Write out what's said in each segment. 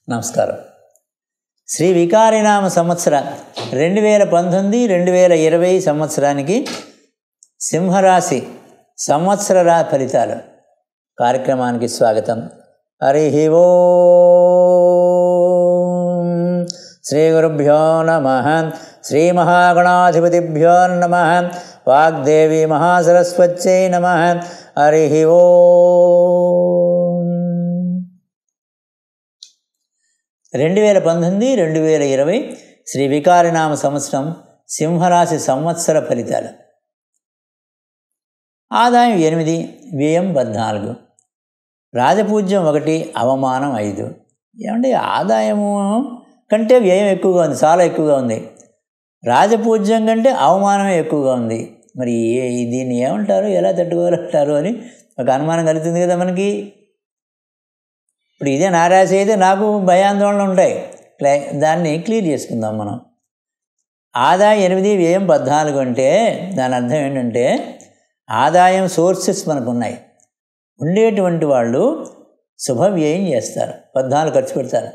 నమస్కారం శ్రీ వికారినామ సంవత్సర రెండు వేల పంతొమ్మిది రెండు వేల ఇరవై సంవత్సరానికి సింహరాశి సంవత్సర రా ఫలితాలు కార్యక్రమానికి స్వాగతం హరి ఓం శ్రీ గురుభ్యో నమ శ్రీ మహాగణాధిపతిభ్యో నమ వాగ్దేవి మహాసరస్వత్యై నమ హరి ఓం రెండు వేల పంతొమ్మిది రెండు వేల ఇరవై శ్రీ వికారినామ సంవత్సరం సింహరాశి సంవత్సర ఫలితాలు ఆదాయం ఎనిమిది వ్యయం పద్నాలుగు రాజపూజ్యం ఒకటి అవమానం ఐదు ఏమంటే ఆదాయము కంటే వ్యయం ఎక్కువగా ఉంది చాలా ఎక్కువగా ఉంది రాజపూజ్యం కంటే అవమానమే ఎక్కువగా ఉంది మరి ఏ దీన్ని ఏమంటారు ఎలా తట్టుకోగలుగుతారు అని ఒక అనుమానం కలుగుతుంది కదా మనకి ఇప్పుడు ఇదే నా రాశి అయితే నాకు భయాందోళనలు ఉంటాయి క్లై దాన్ని క్లియర్ చేసుకుందాం మనం ఆదాయం ఎనిమిది వ్యయం పద్నాలుగు అంటే దాని అర్థం ఏంటంటే ఆదాయం సోర్సెస్ మనకు ఉన్నాయి ఉండేటువంటి వాళ్ళు శుభ వ్యయం చేస్తారు పద్నాలుగు ఖర్చు పెడతారు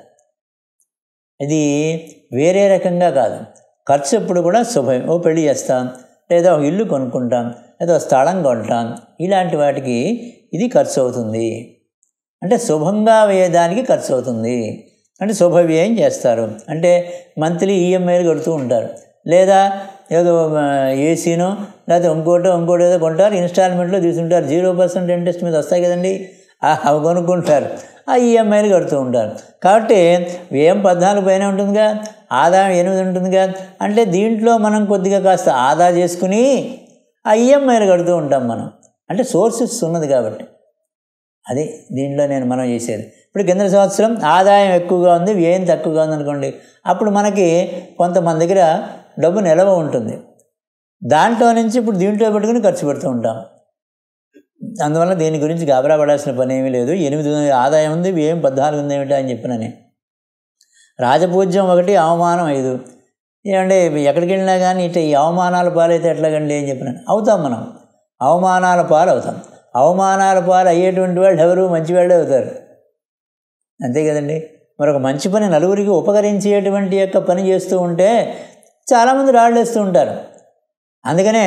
ఇది వేరే రకంగా కాదు ఖర్చు ఎప్పుడు కూడా శుభం ఓ పెళ్లి చేస్తాం లేదా ఒక ఇల్లు కొనుక్కుంటాం లేదా ఒక స్థలం కొంటాం ఇలాంటి వాటికి ఇది ఖర్చు అవుతుంది అంటే శుభంగా వేయడానికి ఖర్చు అవుతుంది అంటే శుభ వ్యయం చేస్తారు అంటే మంత్లీ ఈఎంఐలు కడుతూ ఉంటారు లేదా ఏదో ఏసీనో లేకపోతే ఇంకోటో ఇంకోటి ఏదో కొంటారు ఇన్స్టాల్మెంట్లో తీసుకుంటారు జీరో పర్సెంట్ ఇంట్రెస్ట్ మీద వస్తాయి కదండి అవి కొనుక్కుంటారు ఆ ఈఎంఐలు కడుతూ ఉంటారు కాబట్టి వ్యయం పద్నాలుగు పైన ఉంటుందిగా ఆదాయం ఎనిమిది ఉంటుందిగా అంటే దీంట్లో మనం కొద్దిగా కాస్త ఆదా చేసుకుని ఆ ఈఎంఐలు కడుతూ ఉంటాం మనం అంటే సోర్సెస్ ఉన్నది కాబట్టి అది దీంట్లో నేను మనం చేసేది ఇప్పుడు కింద సంవత్సరం ఆదాయం ఎక్కువగా ఉంది వ్యయం తక్కువగా ఉంది అనుకోండి అప్పుడు మనకి కొంతమంది దగ్గర డబ్బు నిలవ ఉంటుంది దాంట్లో నుంచి ఇప్పుడు దీంట్లో పెట్టుకుని ఖర్చు పెడుతూ ఉంటాం అందువల్ల దీని గురించి గాబరా పడాల్సిన పని ఏమీ లేదు ఎనిమిది ఆదాయం ఉంది వ్యయం పద్నాలుగు ఉంది ఏమిటా అని చెప్పినని రాజపూజ్యం ఒకటి అవమానం ఐదు ఏమంటే ఎక్కడికి వెళ్ళినా కానీ ఇట్లా ఈ అవమానాల పాలైతే ఎట్లాగండి అని చెప్పినాను అవుతాం మనం అవమానాల పాలు అవుతాం అవమానాల పాలు అయ్యేటువంటి వాళ్ళు ఎవరు మంచి వాళ్ళే అవుతారు అంతే కదండి మరొక మంచి పని నలుగురికి ఉపకరించేటువంటి యొక్క పని చేస్తూ ఉంటే చాలామంది రాళ్ళేస్తూ ఉంటారు అందుకనే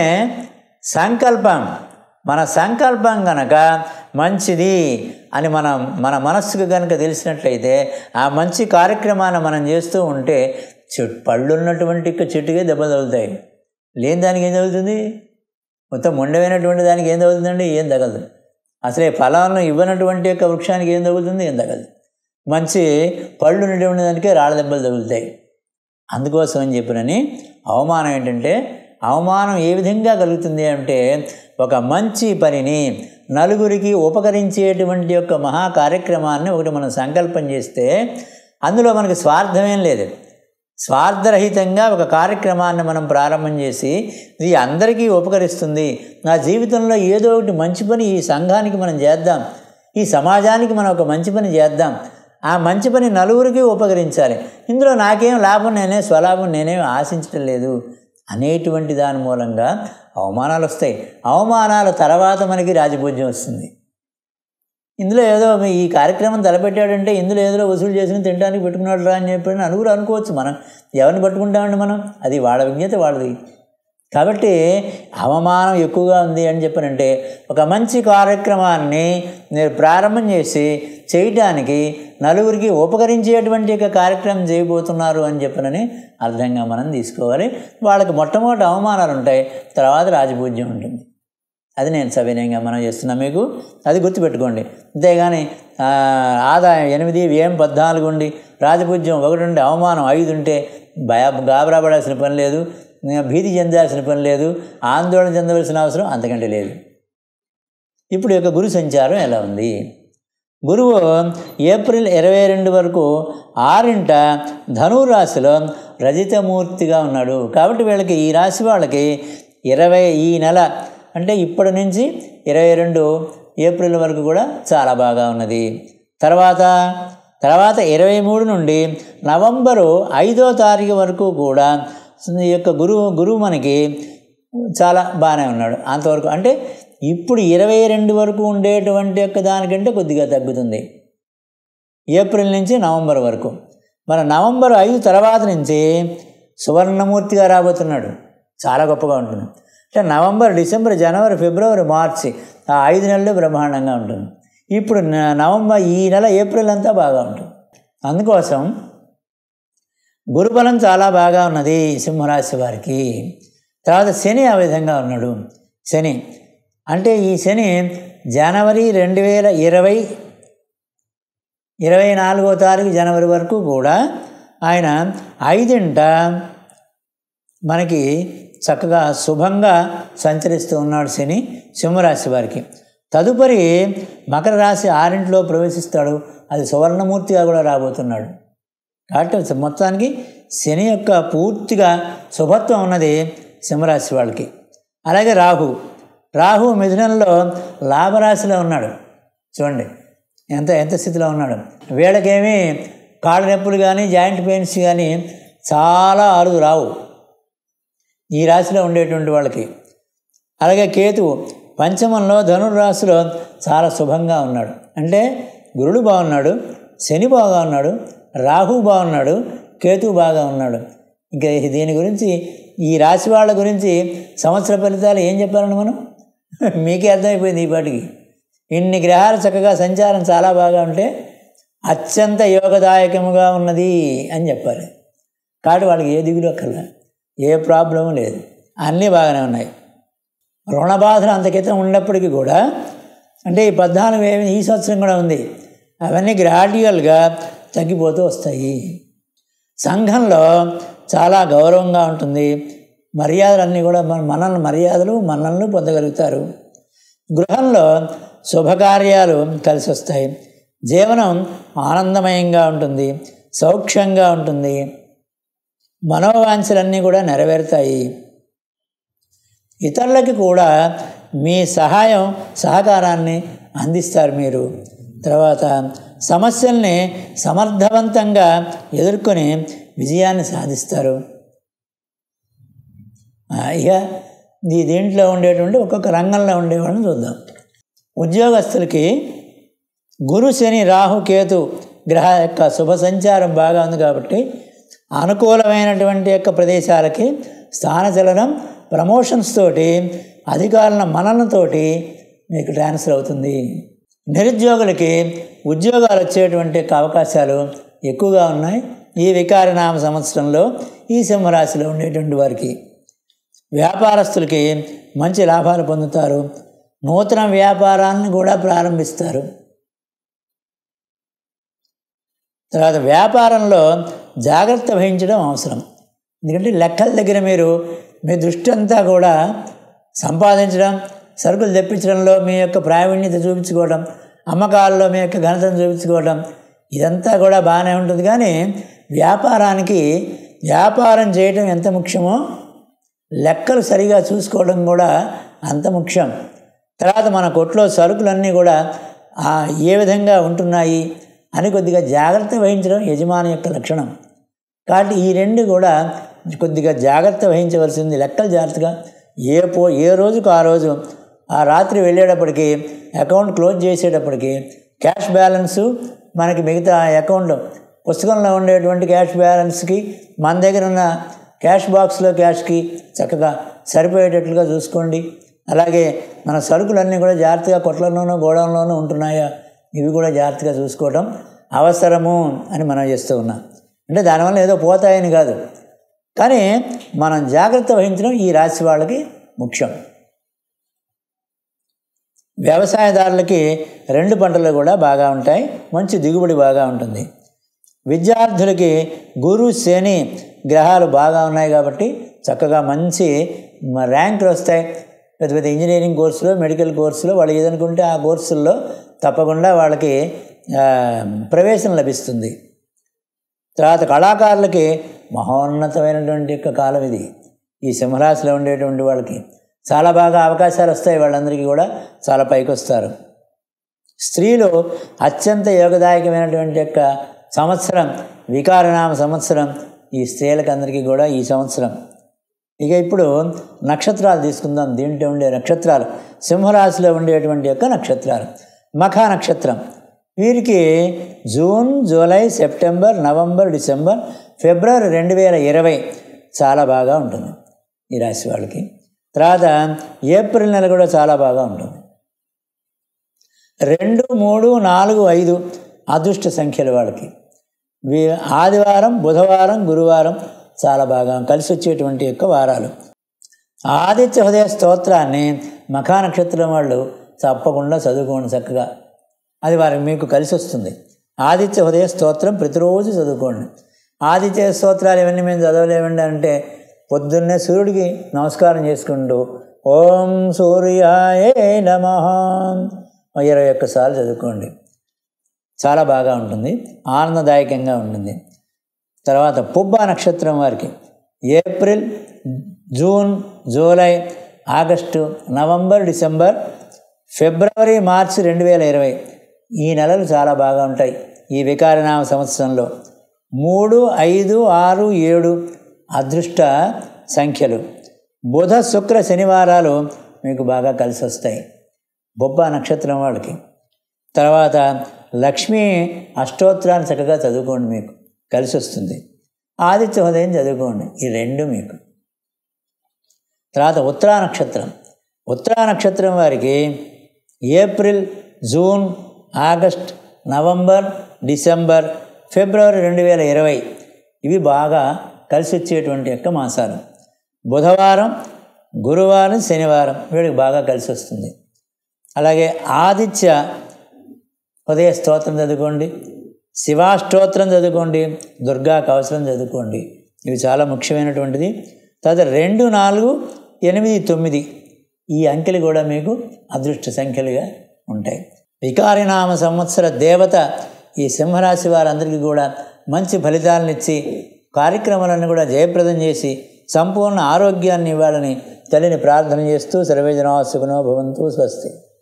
సంకల్పం మన సంకల్పం కనుక మంచిది అని మనం మన మనస్సుకు కనుక తెలిసినట్లయితే ఆ మంచి కార్యక్రమాన్ని మనం చేస్తూ ఉంటే చెట్టు పళ్ళు ఉన్నటువంటి చెట్టుకే దెబ్బ తగులుతాయి లేని దానికి ఏం తగులుతుంది మొత్తం మొండమైనటువంటి దానికి ఏం తగులుతుందండి ఏం తగలదు అసలే ఫలాలను ఇవ్వనటువంటి యొక్క వృక్షానికి ఏం తగులుతుంది ఏం తగలదు మంచి పళ్ళు ఉన్నటువంటి దానికే రాళ్ళ దెబ్బలు తగులుతాయి అందుకోసం అని చెప్పినని అవమానం ఏంటంటే అవమానం ఏ విధంగా కలుగుతుంది అంటే ఒక మంచి పనిని నలుగురికి ఉపకరించేటువంటి యొక్క మహా కార్యక్రమాన్ని ఒకటి మనం సంకల్పం చేస్తే అందులో మనకి స్వార్థమేం లేదు స్వార్థరహితంగా ఒక కార్యక్రమాన్ని మనం ప్రారంభం చేసి ఇది అందరికీ ఉపకరిస్తుంది నా జీవితంలో ఏదో ఒకటి మంచి పని ఈ సంఘానికి మనం చేద్దాం ఈ సమాజానికి మనం ఒక మంచి పని చేద్దాం ఆ మంచి పని నలుగురికి ఉపకరించాలి ఇందులో నాకేం లాభం నేనే స్వలాభం నేనేం ఆశించడం లేదు అనేటువంటి దాని మూలంగా అవమానాలు వస్తాయి అవమానాల తర్వాత మనకి రాజపూజ్యం వస్తుంది ఇందులో ఏదో ఈ కార్యక్రమం తలపెట్టాడంటే ఇందులో ఏదో వసూలు చేసుకుని తినడానికి పెట్టుకున్నాడు రా అని చెప్పి నలుగురు అనుకోవచ్చు మనం ఎవరిని పట్టుకుంటామండి మనం అది వాళ్ళ విజ్ఞత వాళ్ళది కాబట్టి అవమానం ఎక్కువగా ఉంది అని చెప్పనంటే ఒక మంచి కార్యక్రమాన్ని మీరు ప్రారంభం చేసి చేయటానికి నలుగురికి ఉపకరించేటువంటి ఒక కార్యక్రమం చేయబోతున్నారు అని చెప్పనని అర్థంగా మనం తీసుకోవాలి వాళ్ళకి మొట్టమొదటి అవమానాలు ఉంటాయి తర్వాత రాజపూజ్యం ఉంటుంది అది నేను సవినయంగా మనం చేస్తున్నా మీకు అది గుర్తుపెట్టుకోండి అంతేగాని ఆదాయం ఎనిమిది వ్యయం పద్నాలుగు ఉండి రాజపూజ్యం ఒకటి ఉండి అవమానం ఐదు ఉంటే భయ గాబరా పడాల్సిన పని లేదు భీతి చెందాల్సిన పని లేదు ఆందోళన చెందవలసిన అవసరం అంతకంటే లేదు ఇప్పుడు యొక్క గురు సంచారం ఎలా ఉంది గురువు ఏప్రిల్ ఇరవై రెండు వరకు ఆరింట ధనురాశిలో రజితమూర్తిగా ఉన్నాడు కాబట్టి వీళ్ళకి ఈ రాశి వాళ్ళకి ఇరవై ఈ నెల అంటే ఇప్పటి నుంచి ఇరవై రెండు ఏప్రిల్ వరకు కూడా చాలా బాగా ఉన్నది తర్వాత తర్వాత ఇరవై మూడు నుండి నవంబరు ఐదో తారీఖు వరకు కూడా ఈ యొక్క గురువు గురువు మనకి చాలా బాగానే ఉన్నాడు అంతవరకు అంటే ఇప్పుడు ఇరవై రెండు వరకు ఉండేటువంటి యొక్క దానికంటే కొద్దిగా తగ్గుతుంది ఏప్రిల్ నుంచి నవంబర్ వరకు మన నవంబర్ ఐదు తర్వాత నుంచి సువర్ణమూర్తిగా రాబోతున్నాడు చాలా గొప్పగా ఉంటుంది అంటే నవంబర్ డిసెంబర్ జనవరి ఫిబ్రవరి మార్చి ఆ ఐదు నెలలు బ్రహ్మాండంగా ఉంటుంది ఇప్పుడు న- నవంబర్ ఈ నెల ఏప్రిల్ అంతా బాగా ఉంటుంది అందుకోసం గురుబలం చాలా బాగా ఉన్నది సింహరాశి వారికి తర్వాత శని ఆ విధంగా ఉన్నాడు శని అంటే ఈ శని జనవరి రెండు వేల ఇరవై ఇరవై నాలుగో తారీఖు జనవరి వరకు కూడా ఆయన ఐదింట మనకి చక్కగా శుభంగా సంచరిస్తూ ఉన్నాడు శని సింహరాశి వారికి తదుపరి మకర రాశి ఆరింటిలో ప్రవేశిస్తాడు అది సువర్ణమూర్తిగా కూడా రాబోతున్నాడు కాబట్టి మొత్తానికి శని యొక్క పూర్తిగా శుభత్వం ఉన్నది సింహరాశి వాళ్ళకి అలాగే రాహు రాహు మిథునంలో లాభరాశిలో ఉన్నాడు చూడండి ఎంత ఎంత స్థితిలో ఉన్నాడు వీళ్ళకేమీ కాళ్ళ నొప్పులు కానీ జాయింట్ పెయిన్స్ కానీ చాలా అరుదు రావు ఈ రాశిలో ఉండేటువంటి వాళ్ళకి అలాగే కేతువు పంచమంలో ధనుర్రాశిలో చాలా శుభంగా ఉన్నాడు అంటే గురుడు బాగున్నాడు శని బాగా ఉన్నాడు రాహు బాగున్నాడు కేతువు బాగా ఉన్నాడు ఇంకా దీని గురించి ఈ రాశి వాళ్ళ గురించి సంవత్సర ఫలితాలు ఏం చెప్పాలండి మనం మీకే అర్థమైపోయింది ఈ పాటికి ఇన్ని గ్రహాలు చక్కగా సంచారం చాలా బాగా ఉంటే అత్యంత యోగదాయకముగా ఉన్నది అని చెప్పాలి కాబట్టి వాళ్ళకి ఏ దిగులు అక్కర్లే ఏ ప్రాబ్లము లేదు అన్నీ బాగానే ఉన్నాయి రుణ బాధలు అంత క్రితం ఉన్నప్పటికీ కూడా అంటే ఈ పద్నాలుగు ఏమి ఈ సంవత్సరం కూడా ఉంది అవన్నీ గ్రాడ్యువల్గా తగ్గిపోతూ వస్తాయి సంఘంలో చాలా గౌరవంగా ఉంటుంది మర్యాదలన్నీ కూడా మన మనల్ని మర్యాదలు మనల్ని పొందగలుగుతారు గృహంలో శుభకార్యాలు కలిసి వస్తాయి జీవనం ఆనందమయంగా ఉంటుంది సౌఖ్యంగా ఉంటుంది మనోవాంఛలన్నీ కూడా నెరవేరుతాయి ఇతరులకి కూడా మీ సహాయం సహకారాన్ని అందిస్తారు మీరు తర్వాత సమస్యల్ని సమర్థవంతంగా ఎదుర్కొని విజయాన్ని సాధిస్తారు ఆ, ఇక ఈ దీంట్లో ఉండేటువంటి ఒక్కొక్క రంగంలో ఉండేవాళ్ళని చూద్దాం ఉద్యోగస్తులకి గురు శని రాహు కేతు గ్రహ యొక్క శుభ సంచారం బాగా ఉంది కాబట్టి అనుకూలమైనటువంటి యొక్క ప్రదేశాలకి స్థానచలనం ప్రమోషన్స్ తోటి అధికారుల మననతోటి మీకు ట్రాన్స్ఫర్ అవుతుంది నిరుద్యోగులకి ఉద్యోగాలు వచ్చేటువంటి యొక్క అవకాశాలు ఎక్కువగా ఉన్నాయి ఈ వికారనామ సంవత్సరంలో ఈ సింహరాశిలో ఉండేటువంటి వారికి వ్యాపారస్తులకి మంచి లాభాలు పొందుతారు నూతన వ్యాపారాలను కూడా ప్రారంభిస్తారు తర్వాత వ్యాపారంలో జాగ్రత్త వహించడం అవసరం ఎందుకంటే లెక్కల దగ్గర మీరు మీ దృష్టి అంతా కూడా సంపాదించడం సరుకులు తెప్పించడంలో మీ యొక్క ప్రావీణ్యత చూపించుకోవడం అమ్మకాల్లో మీ యొక్క ఘనతను చూపించుకోవడం ఇదంతా కూడా బాగానే ఉంటుంది కానీ వ్యాపారానికి వ్యాపారం చేయడం ఎంత ముఖ్యమో లెక్కలు సరిగా చూసుకోవడం కూడా అంత ముఖ్యం తర్వాత మన కొట్లో సరుకులన్నీ కూడా ఆ, ఏ విధంగా ఉంటున్నాయి అని కొద్దిగా జాగ్రత్త వహించడం యజమాని యొక్క లక్షణం కాబట్టి ఈ రెండు కూడా కొద్దిగా జాగ్రత్త వహించవలసింది లెక్కలు జాగ్రత్తగా ఏ పో ఏ రోజుకు ఆ రోజు ఆ రాత్రి వెళ్ళేటప్పటికి అకౌంట్ క్లోజ్ చేసేటప్పటికి క్యాష్ బ్యాలెన్సు మనకి మిగతా అకౌంట్ పుస్తకంలో ఉండేటువంటి క్యాష్ బ్యాలెన్స్కి మన దగ్గర ఉన్న క్యాష్ బాక్స్లో క్యాష్కి చక్కగా సరిపోయేటట్లుగా చూసుకోండి అలాగే మన సరుకులన్నీ కూడా జాగ్రత్తగా కొట్లలోనూ గోడౌన్లోనూ ఉంటున్నాయా ఇవి కూడా జాగ్రత్తగా చూసుకోవడం అవసరము అని మనం చేస్తూ ఉన్నాం అంటే దానివల్ల ఏదో పోతాయని కాదు కానీ మనం జాగ్రత్త వహించడం ఈ రాశి వాళ్ళకి ముఖ్యం వ్యవసాయదారులకి రెండు పంటలు కూడా బాగా ఉంటాయి మంచి దిగుబడి బాగా ఉంటుంది విద్యార్థులకి గురు శని గ్రహాలు బాగా ఉన్నాయి కాబట్టి చక్కగా మంచి మ- ర్యాంకులు వస్తాయి పెద్ద పెద్ద ఇంజనీరింగ్ కోర్సులో మెడికల్ కోర్సులో వాళ్ళు ఏదనుకుంటే ఆ కోర్సుల్లో తప్పకుండా వాళ్ళకి ఆ, ప్రవేశం లభిస్తుంది తర్వాత కళాకారులకి మహోన్నతమైనటువంటి యొక్క కాలం ఇది ఈ సింహరాశిలో ఉండేటువంటి వాళ్ళకి చాలా బాగా అవకాశాలు వస్తాయి వాళ్ళందరికీ కూడా చాలా పైకి వస్తారు స్త్రీలు అత్యంత యోగదాయకమైనటువంటి యొక్క సంవత్సరం వికారనామ సంవత్సరం ఈ స్త్రీలకు అందరికీ కూడా ఈ సంవత్సరం ఇక ఇప్పుడు నక్షత్రాలు తీసుకుందాం దీంట్లో ఉండే నక్షత్రాలు సింహరాశిలో ఉండేటువంటి యొక్క నక్షత్రాలు మఖా నక్షత్రం వీరికి June July September November December ఫిబ్రవరి రెండు వేల ఇరవై చాలా బాగా ఉంటుంది ఈ రాశి వాళ్ళకి తర్వాత ఏప్రిల్ నెల కూడా చాలా బాగా ఉంటుంది రెండు మూడు నాలుగు ఐదు అదృష్ట సంఖ్యలు వాళ్ళకి వీ ఆదివారం బుధవారం గురువారం చాలా బాగా కలిసి వచ్చేటువంటి యొక్క వారాలు ఆదిత్య హృదయ స్తోత్రాన్ని మఖా నక్షత్రం వాళ్ళు తప్పకుండా చదువుకోండి చక్కగా అది వారికి మీకు కలిసి వస్తుంది ఆదిత్య హృదయ స్తోత్రం ప్రతిరోజు చదువుకోండి ఆదిత్య స్తోత్రాలు ఇవన్నీ మేము చదవలేమండి అంటే పొద్దున్నే సూర్యుడికి నమస్కారం చేసుకుంటూ ఓం సూర్యాయ నమ ఇరవై ఒక్కసార్లు చదువుకోండి చాలా బాగా ఉంటుంది ఆనందదాయకంగా ఉంటుంది తర్వాత పుబ్బ నక్షత్రం వారికి April June July August November December ఫిబ్రవరి మార్చి రెండు వేల ఇరవై ఈ నెలలు చాలా బాగా ఉంటాయి ఈ వికారనామ సంవత్సరంలో మూడు ఐదు ఆరు ఏడు అదృష్ట సంఖ్యలు బుధ శుక్ర శనివారాలు మీకు బాగా కలిసి వస్తాయి బొబ్బ నక్షత్రం వాళ్ళకి తర్వాత లక్ష్మీ అష్టోత్తరాన్ని చక్కగా చదువుకోండి మీకు కలిసి వస్తుంది ఆదిత్య హృదయం చదువుకోండి ఈ రెండు మీకు తర్వాత ఉత్తరా నక్షత్రం ఉత్తరా నక్షత్రం వారికి April June August November December ఫిబ్రవరి రెండు వేల ఇరవై ఇవి బాగా కలిసి వచ్చేటువంటి యొక్క మాసాలు బుధవారం గురువారం శనివారం వీడికి బాగా కలిసి వస్తుంది అలాగే ఆదిత్య ఉదయ స్తోత్రం చదువుకోండి శివాష్టోత్రం చదువుకోండి దుర్గా కవచలం చదువుకోండి ఇవి చాలా ముఖ్యమైనటువంటిది తర్వాత రెండు నాలుగు ఎనిమిది తొమ్మిది ఈ అంకెలు కూడా మీకు అదృష్ట సంఖ్యలుగా ఉంటాయి వికారినామ సంవత్సర దేవత ఈ సింహరాశి వారందరికీ కూడా మంచి ఫలితాలను ఇచ్చి కార్యక్రమాలను కూడా జయప్రదం చేసి సంపూర్ణ ఆరోగ్యాన్ని ఇవ్వాలని తల్లిని ప్రార్థన చేస్తూ సర్వేజనా సుఖనో భవంతు స్వస్తి